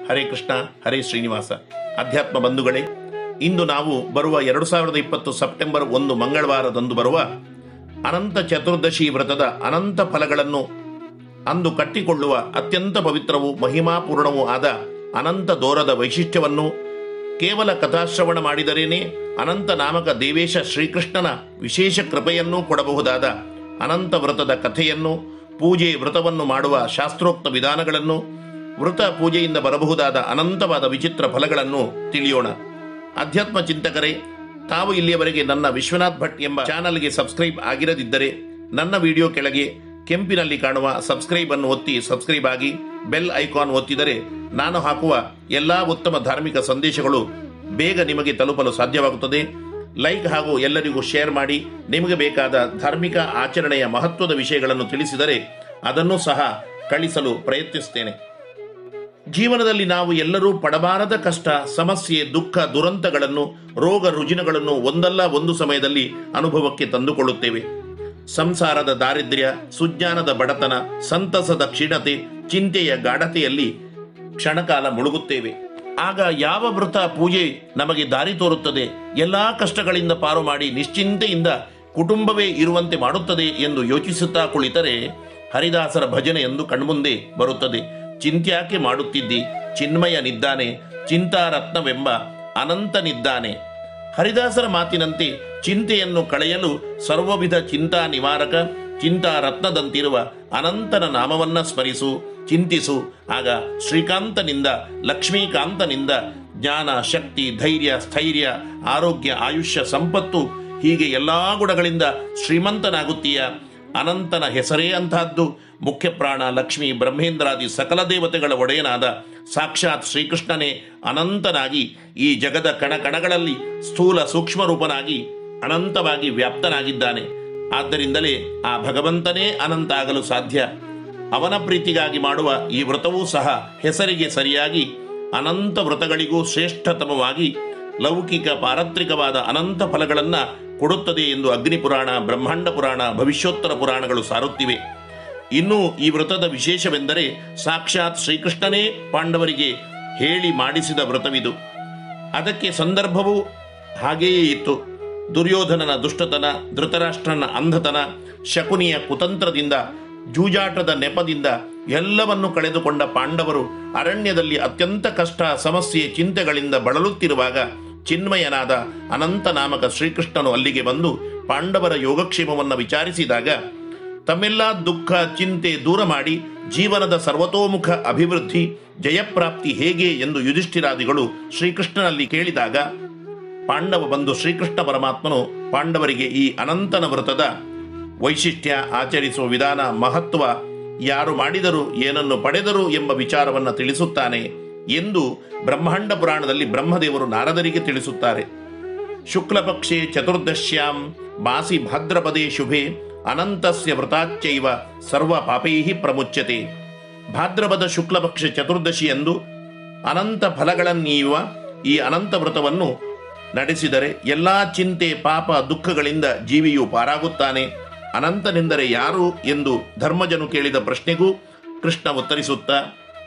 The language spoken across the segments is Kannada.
ಹರೇ ಕೃಷ್ಣ ಹರೇ ಶ್ರೀನಿವಾಸ ಅಧ್ಯಾತ್ಮ ಬಂಧುಗಳೇ ಇಂದು ನಾವು ಬರುವ ಎರಡು ಸಾವಿರದ ಇಪ್ಪತ್ತು ಸೆಪ್ಟೆಂಬರ್ ಒಂದು ಮಂಗಳವಾರದಂದು ಬರುವ ಅನಂತ ಚತುರ್ದಶಿ ವ್ರತದ ಅನಂತ ಫಲಗಳನ್ನು ಅಂದು ಕಟ್ಟಿಕೊಳ್ಳುವ ಅತ್ಯಂತ ಪವಿತ್ರವೂ ಮಹಿಮಾಪೂರ್ಣವೂ ಆದ ಅನಂತ ದೋರದ ವೈಶಿಷ್ಟ್ಯವನ್ನು ಕೇವಲ ಕಥಾಶ್ರವಣ ಮಾಡಿದರೇನೆ ಅನಂತ ನಾಮಕ ದೇವೇಶ ಶ್ರೀಕೃಷ್ಣನ ವಿಶೇಷ ಕೃಪೆಯನ್ನೂ ಕೊಡಬಹುದಾದ ಅನಂತ ವ್ರತದ ಕಥೆಯನ್ನು ಪೂಜೆ ವ್ರತವನ್ನು ಮಾಡುವ ಶಾಸ್ತ್ರೋಕ್ತ ವಿಧಾನಗಳನ್ನು ವೃತ ಪೂಜೆಯಿಂದ ಬರಬಹುದಾದ ಅನಂತವಾದ ವಿಚಿತ್ರ ಫಲಗಳನ್ನು ತಿಳಿಯೋಣ ಅಧ್ಯಾತ್ಮ ಚಿಂತಕರೇ ತಾವು ಇಲ್ಲಿಯವರೆಗೆ ನನ್ನ ವಿಶ್ವನಾಥ್ ಭಟ್ ಎಂಬ ಚಾನಲ್ಗೆ ಸಬ್ಸ್ಕ್ರೈಬ್ ಆಗಿರದಿದ್ದರೆ ನನ್ನ ವಿಡಿಯೋ ಕೆಳಗೆ ಕೆಂಪಿನಲ್ಲಿ ಕಾಣುವ ಸಬ್ಸ್ಕ್ರೈಬ್ ಅನ್ನು ಒತ್ತಿ ಸಬ್ಸ್ಕ್ರೈಬ್ ಆಗಿ ಬೆಲ್ ಐಕಾನ್ ಒತ್ತಿದರೆ ನಾನು ಹಾಕುವ ಎಲ್ಲಾ ಉತ್ತಮ ಧಾರ್ಮಿಕ ಸಂದೇಶಗಳು ಬೇಗ ನಿಮಗೆ ತಲುಪಲು ಸಾಧ್ಯವಾಗುತ್ತದೆ ಲೈಕ್ ಹಾಗೂ ಎಲ್ಲರಿಗೂ ಶೇರ್ ಮಾಡಿ ನಿಮಗೆ ಬೇಕಾದ ಧಾರ್ಮಿಕ ಆಚರಣೆಯ ಮಹತ್ವದ ವಿಷಯಗಳನ್ನು ತಿಳಿಸಿದರೆ ಅದನ್ನು ಸಹ ಕಳಿಸಲು ಪ್ರಯತ್ನಿಸುತ್ತೇನೆ ಜೀವನದಲ್ಲಿ ನಾವು ಎಲ್ಲರೂ ಪಡಬಾರದ ಕಷ್ಟ ಸಮಸ್ಯೆ ದುಃಖ ದುರಂತಗಳನ್ನು ರೋಗ ರುಜಿನಗಳನ್ನು ಒಂದಲ್ಲ ಒಂದು ಸಮಯದಲ್ಲಿ ಅನುಭವಕ್ಕೆ ತಂದುಕೊಳ್ಳುತ್ತೇವೆ ಸಂಸಾರದ ದಾರಿದ್ರ್ಯ ಸುಜ್ಞಾನದ ಬಡತನ ಸಂತಸದ ಕ್ಷೀಣತೆ ಚಿಂತೆಯ ಗಾಢತೆಯಲ್ಲಿ ಕ್ಷಣಕಾಲ ಮುಳುಗುತ್ತೇವೆ ಆಗ ಯಾವ ವೃತ ಪೂಜೆ ನಮಗೆ ದಾರಿ ತೋರುತ್ತದೆ ಎಲ್ಲಾ ಕಷ್ಟಗಳಿಂದ ಪಾರು ಮಾಡಿ ನಿಶ್ಚಿಂತೆಯಿಂದ ಕುಟುಂಬವೇ ಇರುವಂತೆ ಮಾಡುತ್ತದೆ ಎಂದು ಯೋಚಿಸುತ್ತಾ ಕುಳಿತರೆ ಹರಿದಾಸರ ಭಜನೆ ಎಂದು ಕಣ್ಮುಂದೆ ಬರುತ್ತದೆ ಚಿಂತ್ಯಾಕೆ ಮಾಡುತ್ತಿದ್ದಿ ಚಿನ್ಮಯನಿದ್ದಾನೆ ಚಿಂತಾರತ್ನವೆಂಬ ಅನಂತನಿದ್ದಾನೆ ಹರಿದಾಸರ ಮಾತಿನಂತೆ ಚಿಂತೆಯನ್ನು ಕಳೆಯಲು ಸರ್ವವಿಧ ಚಿಂತಾ ನಿವಾರಕ ಚಿಂತಾರತ್ನದಂತಿರುವ ಅನಂತನ ನಾಮವನ್ನ ಸ್ಮರಿಸು ಚಿಂತಿಸು ಆಗ ಶ್ರೀಕಾಂತನಿಂದ ಲಕ್ಷ್ಮೀಕಾಂತನಿಂದ ಜ್ಞಾನ ಶಕ್ತಿ ಧೈರ್ಯ ಸ್ಥೈರ್ಯ ಆರೋಗ್ಯ ಆಯುಷ್ಯ ಸಂಪತ್ತು ಹೀಗೆ ಎಲ್ಲಾ ಗುಣಗಳಿಂದ ಶ್ರೀಮಂತನಾಗುತ್ತೀಯ ಅನಂತನ ಹೆಸರೇ ಅಂತಹದ್ದು ಮುಖ್ಯ ಪ್ರಾಣ ಲಕ್ಷ್ಮಿ ಬ್ರಹ್ಮೇಂದ್ರಾದಿ ಸಕಲ ದೇವತೆಗಳ ಒಡೆಯನಾದ ಸಾಕ್ಷಾತ್ ಶ್ರೀಕೃಷ್ಣನೇ ಅನಂತನಾಗಿ ಈ ಜಗದ ಕಣಕಣಗಳಲ್ಲಿ ಸ್ಥೂಲ ಸೂಕ್ಷ್ಮ ರೂಪನಾಗಿ ಅನಂತವಾಗಿ ವ್ಯಾಪ್ತನಾಗಿದ್ದಾನೆ ಆದ್ದರಿಂದಲೇ ಆ ಭಗವಂತನೇ ಅನಂತ ಆಗಲು ಸಾಧ್ಯ ಅವನ ಪ್ರೀತಿಗಾಗಿ ಮಾಡುವ ಈ ವ್ರತವೂ ಸಹ ಹೆಸರಿಗೆ ಸರಿಯಾಗಿ ಅನಂತ ವ್ರತಗಳಿಗೂ ಶ್ರೇಷ್ಠತಮವಾಗಿ ಲೌಕಿಕ ಪಾರತ್ರಿಕವಾದ ಅನಂತ ಫಲಗಳನ್ನ ಕೊಡುತ್ತದೆ ಎಂದು ಅಗ್ನಿ ಪುರಾಣ ಬ್ರಹ್ಮಾಂಡ ಪುರಾಣ ಭವಿಷ್ಯೋತ್ತರ ಪುರಾಣಗಳು ಸಾರುತ್ತಿವೆ ಇನ್ನು ಈ ವ್ರತದ ವಿಶೇಷವೆಂದರೆ ಸಾಕ್ಷಾತ್ ಶ್ರೀಕೃಷ್ಣನೇ ಪಾಂಡವರಿಗೆ ಹೇಳಿ ಮಾಡಿಸಿದ ವ್ರತವಿದು ಅದಕ್ಕೆ ಸಂದರ್ಭವೂ ಹಾಗೆಯೇ ಇತ್ತು ದುರ್ಯೋಧನನ ದುಷ್ಟತನ ಧೃತರಾಷ್ಟ್ರನ ಅಂಧತನ ಶಕುನಿಯ ಕುತಂತ್ರದಿಂದ ಜೂಜಾಟದ ನೆಪದಿಂದ ಎಲ್ಲವನ್ನು ಕಳೆದುಕೊಂಡ ಪಾಂಡವರು ಅರಣ್ಯದಲ್ಲಿ ಅತ್ಯಂತ ಕಷ್ಟ ಸಮಸ್ಯೆ ಚಿಂತೆಗಳಿಂದ ಬಳಲುತ್ತಿರುವಾಗ ಚಿನ್ಮಯನಾದ ಅನಂತ ನಾಮಕ ಶ್ರೀಕೃಷ್ಣನು ಅಲ್ಲಿಗೆ ಬಂದು ಪಾಂಡವರ ಯೋಗಕ್ಷೇಮವನ್ನು ವಿಚಾರಿಸಿದಾಗ ತಮ್ಮೆಲ್ಲ ದುಃಖ ಚಿಂತೆ ದೂರ ಮಾಡಿ ಜೀವನದ ಸರ್ವತೋಮುಖ ಅಭಿವೃದ್ಧಿ ಜಯಪ್ರಾಪ್ತಿ ಹೇಗೆ ಎಂದು ಯುಧಿಷ್ಠಿರಾದಿಗಳು ಶ್ರೀಕೃಷ್ಣನಲ್ಲಿ ಕೇಳಿದಾಗ ಪಾಂಡವ ಬಂದು ಶ್ರೀಕೃಷ್ಣ ಪರಮಾತ್ಮನು ಪಾಂಡವರಿಗೆ ಈ ಅನಂತನ ವ್ರತದ ವೈಶಿಷ್ಟ್ಯ ಆಚರಿಸುವ ವಿಧಾನ ಮಹತ್ವ ಯಾರು ಮಾಡಿದರು ಏನನ್ನು ಪಡೆದರು ಎಂಬ ವಿಚಾರವನ್ನು ತಿಳಿಸುತ್ತಾನೆ ಎಂದು ಬ್ರಹ್ಮಾಂಡ ಪುರಾಣದಲ್ಲಿ ಬ್ರಹ್ಮದೇವರು ನಾರದರಿಗೆ ತಿಳಿಸುತ್ತಾರೆ ಶುಕ್ಲಪಕ್ಷೆ ಚತುರ್ದಶ್ಯಾಂ ಮಾಸಿ ಭಾದ್ರಪದೇ ಶುಭೆ ಅನಂತಸ್ಯ ವ್ರತಾಚ್ಚೈವ ಸರ್ವ ಪಾಪೈಹಿ ಪ್ರಮುಚ್ಯತೆ ಭಾದ್ರಪದ ಶುಕ್ಲಪಕ್ಷ ಚತುರ್ದಶಿ ಎಂದು ಅನಂತ ಫಲಗಳನ್ನೀಯುವ ಈ ಅನಂತ ವ್ರತವನ್ನು ನಡೆಸಿದರೆ ಎಲ್ಲಾ ಚಿಂತೆ ಪಾಪ ದುಃಖಗಳಿಂದ ಜೀವಿಯು ಪಾರಾಗುತ್ತಾನೆ ಅನಂತನೆಂದರೆ ಯಾರು ಎಂದು ಧರ್ಮಜನು ಕೇಳಿದ ಪ್ರಶ್ನೆಗೂ ಕೃಷ್ಣ ಉತ್ತರಿಸುತ್ತಾ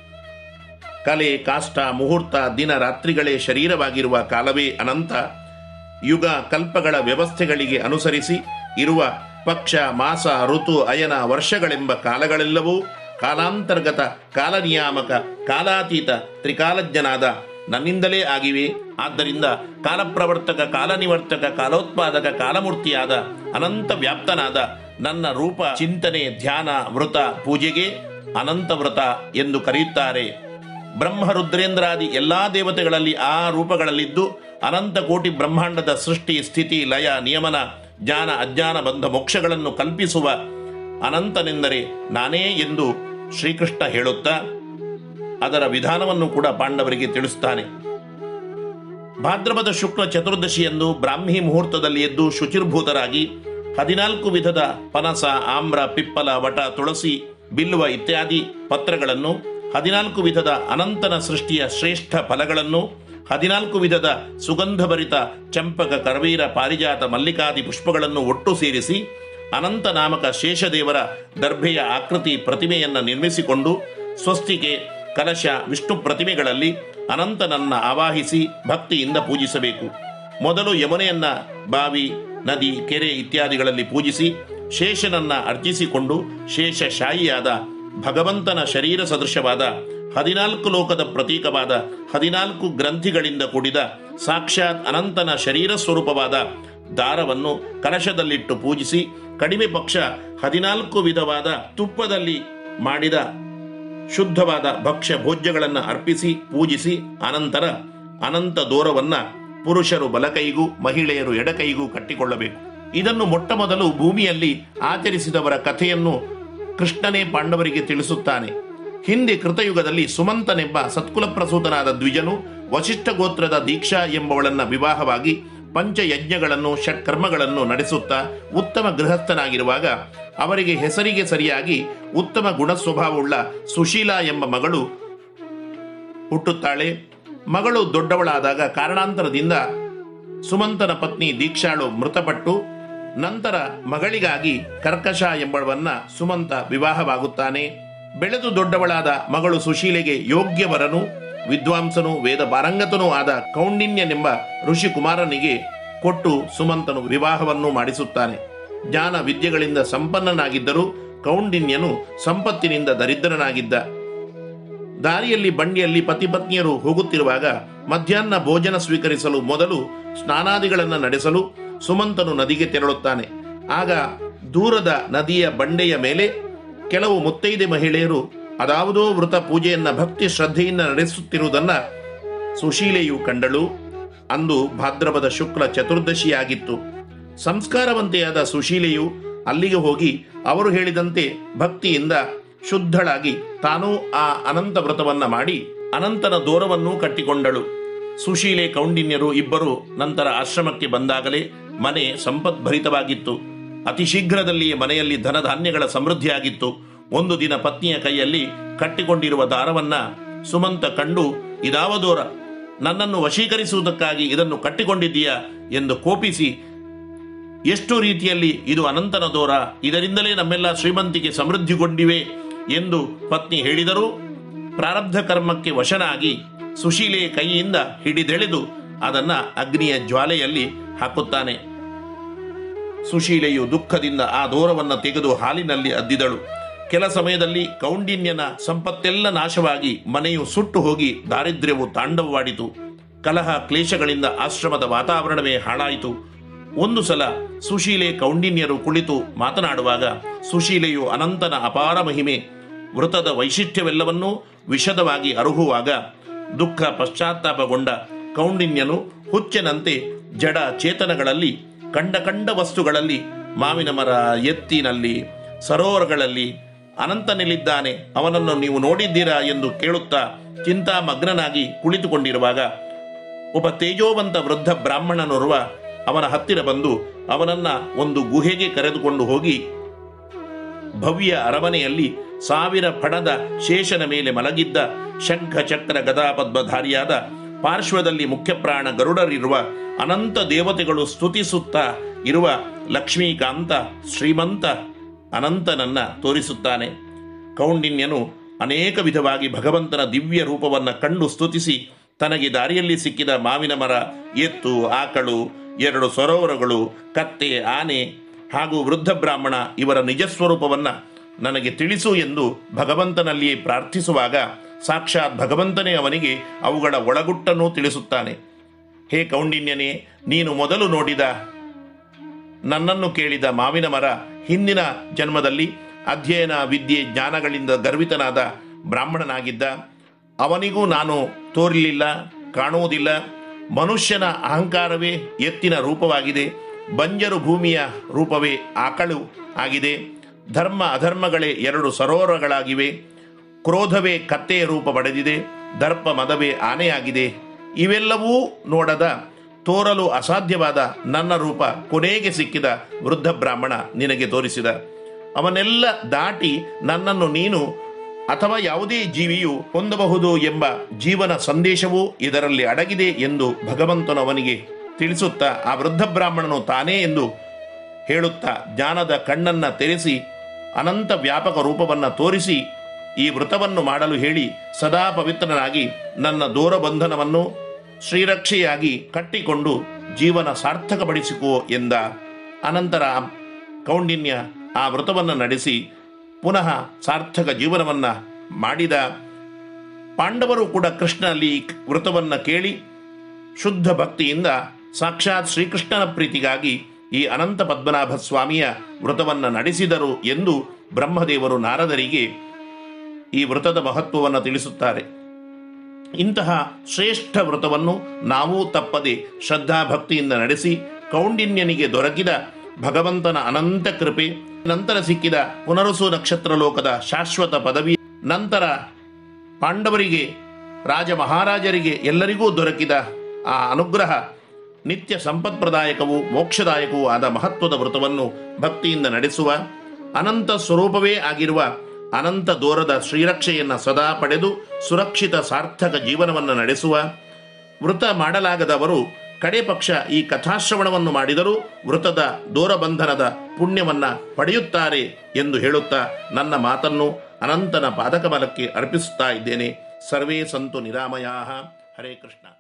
ಕಲೆ ಕಾಷ್ಟ ಮುಹೂರ್ತ ದಿನ ರಾತ್ರಿಗಳೇ ಶರೀರವಾಗಿರುವ ಕಾಲವೇ ಅನಂತ ಯುಗ ಕಲ್ಪಗಳ ವ್ಯವಸ್ಥೆಗಳಿಗೆ ಅನುಸರಿಸಿ ಇರುವ ಪಕ್ಷ ಮಾಸ ಋತು ಅಯನ ವರ್ಷಗಳೆಂಬ ಕಾಲಗಳೆಲ್ಲವೂ ಕಾಲಾಂತರ್ಗತ ಕಾಲನಿಯಾಮಕ ಕಾಲಾತೀತ ತ್ರಿಕಾಲಜ್ಞನಾದ ನನ್ನಿಂದಲೇ ಆಗಿವೆ ಆದ್ದರಿಂದ ಕಾಲಪ್ರವರ್ತಕ ಕಾಲನಿವರ್ತಕ ಕಾಲೋತ್ಪಾದಕ ಕಾಲಮೂರ್ತಿಯಾದ ಅನಂತ ವ್ಯಾಪ್ತನಾದ ನನ್ನ ರೂಪ ಚಿಂತನೆ ಧ್ಯಾನ ವೃತ ಪೂಜೆಗೆ ಅನಂತ ವ್ರತ ಎಂದು ಕರೆಯುತ್ತಾರೆ ಬ್ರಹ್ಮ ರುದ್ರೇಂದ್ರಾದಿ ಎಲ್ಲಾ ದೇವತೆಗಳಲ್ಲಿ ಆ ರೂಪಗಳಲ್ಲಿದ್ದು ಅನಂತ ಕೋಟಿ ಬ್ರಹ್ಮಾಂಡದ ಸೃಷ್ಟಿ ಸ್ಥಿತಿ ಲಯ ನಿಯಮನ ಜ್ಞಾನ ಅಜ್ಞಾನ ಬಂಧ ಮೋಕ್ಷಗಳನ್ನು ಕಲ್ಪಿಸುವ ಅನಂತನೆಂದರೆ ನಾನೇ ಎಂದು ಶ್ರೀಕೃಷ್ಣ ಹೇಳುತ್ತಾ ಅದರ ವಿಧಾನವನ್ನು ಕೂಡ ಪಾಂಡವರಿಗೆ ತಿಳಿಸುತ್ತಾನೆ ಭಾದ್ರಪದ ಶುಕ್ಲ ಚತುರ್ದಶಿಯಂದು ಬ್ರಾಹ್ಮಿ ಮುಹೂರ್ತದಲ್ಲಿ ಎದ್ದು ಶುಚಿರ್ಭೂತರಾಗಿ ಹದಿನಾಲ್ಕು ವಿಧದ ಪನಸ ಆಮ್ರ ಪಿಪ್ಪಲ ವಟ ತುಳಸಿ ಬಿಲ್ಲುವ ಇತ್ಯಾದಿ ಪತ್ರಗಳನ್ನು ಹದಿನಾಲ್ಕು ವಿಧದ ಅನಂತನ ಸೃಷ್ಟಿಯ ಶ್ರೇಷ್ಠ ಫಲಗಳನ್ನು ಹದಿನಾಲ್ಕು ವಿಧದ ಸುಗಂಧಭರಿತ ಚಂಪಕ ಕರವೀರ ಪಾರಿಜಾತ ಮಲ್ಲಿಕಾದಿ ಪುಷ್ಪಗಳನ್ನು ಒಟ್ಟು ಸೇರಿಸಿ ಅನಂತ ನಾಮಕ ಶೇಷದೇವರ ದರ್ಭೆಯ ಆಕೃತಿ ಪ್ರತಿಮೆಯನ್ನು ನಿರ್ಮಿಸಿಕೊಂಡು ಸ್ವಸ್ತಿಕೆ ಕಲಶ ವಿಷ್ಣು ಪ್ರತಿಮೆಗಳಲ್ಲಿ ಅನಂತನನ್ನ ಆವಾಹಿಸಿ ಭಕ್ತಿಯಿಂದ ಪೂಜಿಸಬೇಕು ಮೊದಲು ಯಮುನೆಯನ್ನ ಬಾವಿ ನದಿ ಕೆರೆ ಇತ್ಯಾದಿಗಳಲ್ಲಿ ಪೂಜಿಸಿ ಶೇಷನನ್ನ ಅರ್ಚಿಸಿಕೊಂಡು ಶೇಷಶಾಹಿಯಾದ ಭಗವಂತನ ಶರೀರ ಸದೃಶವಾದ ಹದಿನಾಲ್ಕು ಲೋಕದ ಪ್ರತೀಕವಾದ ಹದಿನಾಲ್ಕು ಗ್ರಂಥಿಗಳಿಂದ ಕೂಡಿದ ಸಾಕ್ಷಾತ್ ಅನಂತನ ಶರೀರ ಸ್ವರೂಪವಾದ ದಾರವನ್ನು ಕಲಶದಲ್ಲಿಟ್ಟು ಪೂಜಿಸಿ ಕಡಿಮೆ ಪಕ್ಷ ಹದಿನಾಲ್ಕು ವಿಧವಾದ ತುಪ್ಪದಲ್ಲಿ ಮಾಡಿದ ಶುದ್ಧವಾದ ಭಕ್ಷ್ಯ ಭೋಜ್ಯಗಳನ್ನು ಅರ್ಪಿಸಿ ಪೂಜಿಸಿ ಅನಂತರ ಅನಂತ ದೂರವನ್ನ ಪುರುಷರು ಬಲಕೈಗೂ ಮಹಿಳೆಯರು ಎಡಕೈಗೂ ಕಟ್ಟಿಕೊಳ್ಳಬೇಕು ಇದನ್ನು ಮೊಟ್ಟ ಮೊದಲು ಭೂಮಿಯಲ್ಲಿ ಆಚರಿಸಿದವರ ಕಥೆಯನ್ನು ಕೃಷ್ಣನೇ ಪಾಂಡವರಿಗೆ ತಿಳಿಸುತ್ತಾನೆ ಹಿಂದೆ ಕೃತಯುಗದಲ್ಲಿ ಸುಮಂತನೆಂಬ ಸತ್ಕುಲ ಪ್ರಸೂತನಾದ ದ್ವಿಜನು ವಶಿಷ್ಠ ಗೋತ್ರದ ದೀಕ್ಷಾ ಎಂಬವಳನ್ನ ವಿವಾಹವಾಗಿ ಪಂಚಯಜ್ಞಗಳನ್ನು ಷಟ್ಕರ್ಮಗಳನ್ನು ನಡೆಸುತ್ತಾ ಉತ್ತಮ ಗೃಹಸ್ಥನಾಗಿರುವಾಗ ಅವರಿಗೆ ಹೆಸರಿಗೆ ಸರಿಯಾಗಿ ಉತ್ತಮ ಗುಣ ಸ್ವಭಾವವುಳ್ಳ ಸುಶೀಲಾ ಎಂಬ ಮಗಳು ಹುಟ್ಟುತ್ತಾಳೆ ಮಗಳು ದೊಡ್ಡವಳಾದಾಗ ಕಾರಣಾಂತರದಿಂದ ಸುಮಂತನ ಪತ್ನಿ ದೀಕ್ಷಾಳು ಮೃತಪಟ್ಟು ನಂತರ ಮಗಳಿಗಾಗಿ ಕರ್ಕಶ ಎಂಬವನ್ನ ಸುಮಂತ ವಿವಾಹವಾಗುತ್ತಾನೆ ಬೆಳೆದು ದೊಡ್ಡವಳಾದ ಮಗಳು ಸುಶೀಲೆಗೆ ಯೋಗ್ಯವರನು ವಿದ್ವಾಂಸನು ವೇದ ಪಾರಂಗತನೂ ಆದ ಕೌಂಡಿನ್ಯನೆಂಬ ಋಷಿ ಕುಮಾರನಿಗೆ ಕೊಟ್ಟು ಸುಮಂತನು ವಿವಾಹವನ್ನು ಮಾಡಿಸುತ್ತಾನೆ ಜ್ಞಾನ ವಿದ್ಯೆಗಳಿಂದ ಸಂಪನ್ನನಾಗಿದ್ದರೂ ಕೌಂಡಿನ್ಯನು ಸಂಪತ್ತಿನಿಂದ ದರಿದ್ರನಾಗಿದ್ದ ದಾರಿಯಲ್ಲಿ ಬಂಡಿಯಲ್ಲಿ ಪತಿಪತ್ನಿಯರು ಹೋಗುತ್ತಿರುವಾಗ ಮಧ್ಯಾಹ್ನ ಭೋಜನ ಸ್ವೀಕರಿಸಲು ಮೊದಲು ಸ್ನಾನಾದಿಗಳನ್ನು ನಡೆಸಲು ಸುಮಂತನು ನದಿಗೆ ತೆರಳುತ್ತಾನೆ ಆಗ ದೂರದ ನದಿಯ ಬಂಡೆಯ ಮೇಲೆ ಕೆಲವು ಮುತ್ತೈದೆ ಮಹಿಳೆಯರು ಅದಾವುದೋ ವೃತ ಪೂಜೆಯನ್ನ ಭಕ್ತಿ ಶ್ರದ್ಧೆಯಿಂದ ನಡೆಸುತ್ತಿರುವುದನ್ನ ಸುಶೀಲೆಯು ಕಂಡಳು ಅಂದು ಭಾದ್ರಪದ ಶುಕ್ಲ ಚತುರ್ದಶಿಯಾಗಿತ್ತು ಸಂಸ್ಕಾರವಂತೆಯಾದ ಸುಶೀಲೆಯು ಅಲ್ಲಿಗೆ ಹೋಗಿ ಅವರು ಹೇಳಿದಂತೆ ಭಕ್ತಿಯಿಂದ ಶುದ್ಧಳಾಗಿ ತಾನೂ ಆ ಅನಂತ ವ್ರತವನ್ನ ಮಾಡಿ ಅನಂತನ ದೂರವನ್ನೂ ಕಟ್ಟಿಕೊಂಡಳು ಸುಶೀಲೆ ಕೌಂಡಿನ್ಯರು ಇಬ್ಬರು ನಂತರ ಆಶ್ರಮಕ್ಕೆ ಬಂದಾಗಲೇ ಮನೆ ಸಂಪದ್ಭರಿತವಾಗಿತ್ತು ಅತಿ ಶೀಘ್ರದಲ್ಲಿಯೇ ಮನೆಯಲ್ಲಿ ಧನಧಾನ್ಯಗಳ ಸಮೃದ್ಧಿಯಾಗಿತ್ತು ಒಂದು ದಿನ ಪತ್ನಿಯ ಕೈಯಲ್ಲಿ ಕಟ್ಟಿಕೊಂಡಿರುವ ದಾರವನ್ನ ಸುಮಂತ ಕಂಡು ಇದಾವ ದೂರ ನನ್ನನ್ನು ವಶೀಕರಿಸುವುದಕ್ಕಾಗಿ ಇದನ್ನು ಕಟ್ಟಿಕೊಂಡಿದ್ದೀಯಾ ಎಂದು ಕೋಪಿಸಿ ಎಷ್ಟು ರೀತಿಯಲ್ಲಿ ಇದು ಅನಂತನ ದೋರ ಇದರಿಂದಲೇ ನಮ್ಮೆಲ್ಲ ಶ್ರೀಮಂತಿಗೆ ಸಮೃದ್ಧಿಗೊಂಡಿವೆ ಎಂದು ಪತ್ನಿ ಹೇಳಿದರೂ ಪ್ರಾರಬ್ಧ ಕರ್ಮಕ್ಕೆ ವಶನಾಗಿ ಸುಶೀಲೆ ಕೈಯಿಂದ ಹಿಡಿದೆಳೆದು ಅದನ್ನ ಅಗ್ನಿಯ ಜ್ವಾಲೆಯಲ್ಲಿ ಹಾಕುತ್ತಾನೆ ಸುಶೀಲೆಯು ದುಃಖದಿಂದ ಆ ದೂರವನ್ನು ತೆಗೆದು ಹಾಲಿನಲ್ಲಿ ಅದ್ದಿದಳು ಕೆಲ ಸಮಯದಲ್ಲಿ ಕೌಂಡಿನ್ಯನ ಸಂಪತ್ತೆಲ್ಲ ನಾಶವಾಗಿ ಮನೆಯು ಸುಟ್ಟು ಹೋಗಿ ದಾರಿದ್ರ್ಯವು ತಾಂಡವವಾಡಿತು ಕಲಹ ಕ್ಲೇಶಗಳಿಂದ ಆಶ್ರಮದ ವಾತಾವರಣವೇ ಹಾಳಾಯಿತು ಒಂದು ಸಲ ಸುಶೀಲೆ ಕೌಂಡಿನ್ಯರು ಕುಳಿತು ಮಾತನಾಡುವಾಗ ಸುಶೀಲೆಯು ಅನಂತನ ಅಪಾರ ಮಹಿಮೆ ವೃತದ ವೈಶಿಷ್ಟ್ಯವೆಲ್ಲವನ್ನೂ ವಿಶದವಾಗಿ ಅರುಹುವಾಗ ದುಃಖ ಪಶ್ಚಾತ್ತಾಪಗೊಂಡ ಕೌಂಡಿನ್ಯನು ಹುಚ್ಚನಂತೆ ಜಡ ಚೇತನಗಳಲ್ಲಿ ಕಂಡ ಕಂಡ ವಸ್ತುಗಳಲ್ಲಿ ಮಾವಿನ ಮರ ಎತ್ತಿನಲ್ಲಿ ಸರೋವರಗಳಲ್ಲಿ ಅನಂತನೆಲ್ಲಿದ್ದಾನೆ ಅವನನ್ನು ನೀವು ನೋಡಿದ್ದೀರಾ ಎಂದು ಕೇಳುತ್ತಾ ಚಿಂತಾಮಗ್ನನಾಗಿ ಕುಳಿತುಕೊಂಡಿರುವಾಗ ಒಬ್ಬ ತೇಜೋವಂತ ವೃದ್ಧ ಬ್ರಾಹ್ಮಣನೋರ್ವ ಅವನ ಹತ್ತಿರ ಬಂದು ಅವನನ್ನ ಒಂದು ಗುಹೆಗೆ ಕರೆದುಕೊಂಡು ಹೋಗಿ ಭವ್ಯ ಅರಮನೆಯಲ್ಲಿ ಸಾವಿರ ಪಣದ ಶೇಷನ ಮೇಲೆ ಮಲಗಿದ್ದ ಶಂಖ ಚಕ್ರ ಗದಾಪದ್ಮಧಾರಿಯಾದ ಪಾರ್ಶ್ವದಲ್ಲಿ ಮುಖ್ಯಪ್ರಾಣ ಗರುಡರಿರುವ ಅನಂತ ದೇವತೆಗಳು ಸ್ತುತಿಸುತ್ತಾ ಇರುವ ಲಕ್ಷ್ಮೀಕಾಂತ ಶ್ರೀಮಂತ ಅನಂತನನ್ನ ತೋರಿಸುತ್ತಾನೆ ಕೌಂಡಿನ್ಯನು ಅನೇಕ ವಿಧವಾಗಿ ಭಗವಂತನ ದಿವ್ಯ ರೂಪವನ್ನು ಕಂಡು ಸ್ತುತಿಸಿ ತನಗೆ ದಾರಿಯಲ್ಲಿ ಸಿಕ್ಕಿದ ಮಾವಿನ ಮರ ಎತ್ತು ಆಕಳು ಎರಡು ಸರೋವರಗಳು ಕತ್ತೆ ಆನೆ ಹಾಗೂ ವೃದ್ಧ ಬ್ರಾಹ್ಮಣ ಇವರ ನಿಜ ಸ್ವರೂಪವನ್ನ ನನಗೆ ತಿಳಿಸು ಎಂದು ಭಗವಂತನಲ್ಲಿಯೇ ಪ್ರಾರ್ಥಿಸುವಾಗ ಸಾಕ್ಷಾತ್ ಭಗವಂತನೇ ಅವನಿಗೆ ಅವುಗಳ ಒಳಗುಟ್ಟನ್ನು ತಿಳಿಸುತ್ತಾನೆ ಹೇ ಕೌಂಡಿನ್ಯನೇ ನೀನು ಮೊದಲು ನೋಡಿದ ನನ್ನನ್ನು ಕೇಳಿದ ಮಾವಿನ ಮರ ಹಿಂದಿನ ಜನ್ಮದಲ್ಲಿ ಅಧ್ಯಯನ ವಿದ್ಯೆ ಜ್ಞಾನಗಳಿಂದ ಗರ್ವಿತನಾದ ಬ್ರಾಹ್ಮಣನಾಗಿದ್ದ ಅವನಿಗೂ ನಾನು ತೋರಲಿಲ್ಲ ಕಾಣುವುದಿಲ್ಲ ಮನುಷ್ಯನ ಅಹಂಕಾರವೇ ಎತ್ತಿನ ರೂಪವಾಗಿದೆ ಬಂಜರು ಭೂಮಿಯ ರೂಪವೇ ಆಕಳು ಆಗಿದೆ ಧರ್ಮ ಅಧರ್ಮಗಳೇ ಎರಡು ಸರೋವರಗಳಾಗಿವೆ ಕ್ರೋಧವೇ ಕತ್ತೆಯ ರೂಪ ಪಡೆದಿದೆ ದರ್ಪ ಮದವೇ ಆನೆಯಾಗಿದೆ ಇವೆಲ್ಲವೂ ನೋಡದ ತೋರಲು ಅಸಾಧ್ಯವಾದ ನನ್ನ ರೂಪ ಕೊನೆಗೆ ಸಿಕ್ಕಿದ ವೃದ್ಧ ಬ್ರಾಹ್ಮಣ ನಿನಗೆ ತೋರಿಸಿದ ಅವನ್ನೆಲ್ಲ ದಾಟಿ ನನ್ನನ್ನು ನೀನು ಅಥವಾ ಯಾವುದೇ ಜೀವಿಯು ಹೊಂದಬಹುದು ಎಂಬ ಜೀವನ ಸಂದೇಶವೂ ಇದರಲ್ಲಿ ಅಡಗಿದೆ ಎಂದು ಭಗವಂತನು ಅವನಿಗೆ ತಿಳಿಸುತ್ತಾ ಆ ವೃದ್ಧ ಬ್ರಾಹ್ಮಣನು ತಾನೇ ಎಂದು ಹೇಳುತ್ತಾ ಜ್ಞಾನದ ಕಣ್ಣನ್ನ ತೆರೆಸಿ ಅನಂತ ವ್ಯಾಪಕ ರೂಪವನ್ನು ತೋರಿಸಿ ಈ ವ್ರತವನ್ನು ಮಾಡಲು ಹೇಳಿ ಸದಾ ಪವಿತ್ರನಾಗಿ ನನ್ನ ದೂರಬಂಧನವನ್ನು ಶ್ರೀರಕ್ಷೆಯಾಗಿ ಕಟ್ಟಿಕೊಂಡು ಜೀವನ ಸಾರ್ಥಕಪಡಿಸಿಕೋ ಎಂದ ಅನಂತರ ಕೌಂಡಿನ್ಯ ಆ ವ್ರತವನ್ನು ನಡೆಸಿ ಪುನಃ ಸಾರ್ಥಕ ಜೀವನವನ್ನು ಮಾಡಿದ ಪಾಂಡವರು ಕೂಡ ಕೃಷ್ಣ ಅಲ್ಲಿ ಈ ವ್ರತವನ್ನು ಕೇಳಿ ಶುದ್ಧ ಭಕ್ತಿಯಿಂದ ಸಾಕ್ಷಾತ್ ಶ್ರೀಕೃಷ್ಣನ ಪ್ರೀತಿಗಾಗಿ ಈ ಅನಂತ ಪದ್ಮನಾಭ ಸ್ವಾಮಿಯ ವ್ರತವನ್ನು ನಡೆಸಿದರು ಎಂದು ಬ್ರಹ್ಮದೇವರು ನಾರದರಿಗೆ ಈ ವ್ರತದ ಮಹತ್ವವನ್ನು ತಿಳಿಸುತ್ತಾರೆ ಇಂತಹ ಶ್ರೇಷ್ಠ ವ್ರತವನ್ನು ನಾವೂ ತಪ್ಪದೆ ಶ್ರದ್ಧಾ ಭಕ್ತಿಯಿಂದ ನಡೆಸಿ ಕೌಂಡಿನ್ಯನಿಗೆ ದೊರಕಿದ ಭಗವಂತನ ಅನಂತ ಕೃಪೆ ನಂತರ ಸಿಕ್ಕಿದ ಪುನರುಸು ನಕ್ಷತ್ರ ಲೋಕದ ಶಾಶ್ವತ ಪದವಿ ನಂತರ ಪಾಂಡವರಿಗೆ ರಾಜ ಮಹಾರಾಜರಿಗೆ ಎಲ್ಲರಿಗೂ ದೊರಕಿದ ಆ ಅನುಗ್ರಹ ನಿತ್ಯ ಸಂಪತ್ಪ್ರದಾಯಕವೂ ಮೋಕ್ಷದಾಯಕವೂ ಆದ ಮಹತ್ವದ ವ್ರತವನ್ನು ಭಕ್ತಿಯಿಂದ ನಡೆಸುವ ಅನಂತ ಸ್ವರೂಪವೇ ಆಗಿರುವ ಅನಂತ ದೂರದ ಶ್ರೀರಕ್ಷೆಯನ್ನು ಸದಾ ಪಡೆದು ಸುರಕ್ಷಿತ ಸಾರ್ಥಕ ಜೀವನವನ್ನು ನಡೆಸುವ ವೃತ ಮಾಡಲಾಗದವರು ಕಡೆ ಪಕ್ಷ ಈ ಕಥಾಶ್ರವಣವನ್ನು ಮಾಡಿದರೂ ವೃತದ ದೂರಬಂಧನದ ಪುಣ್ಯವನ್ನ ಪಡೆಯುತ್ತಾರೆ ಎಂದು ಹೇಳುತ್ತಾ ನನ್ನ ಮಾತನ್ನು ಅನಂತನ ಪಾದಕಮಲಕ್ಕೆ ಅರ್ಪಿಸುತ್ತಾ ಇದ್ದೇನೆ ಸರ್ವೇ ಸಂತು ನಿರಾಮಯಾ ಹರೇ ಕೃಷ್ಣ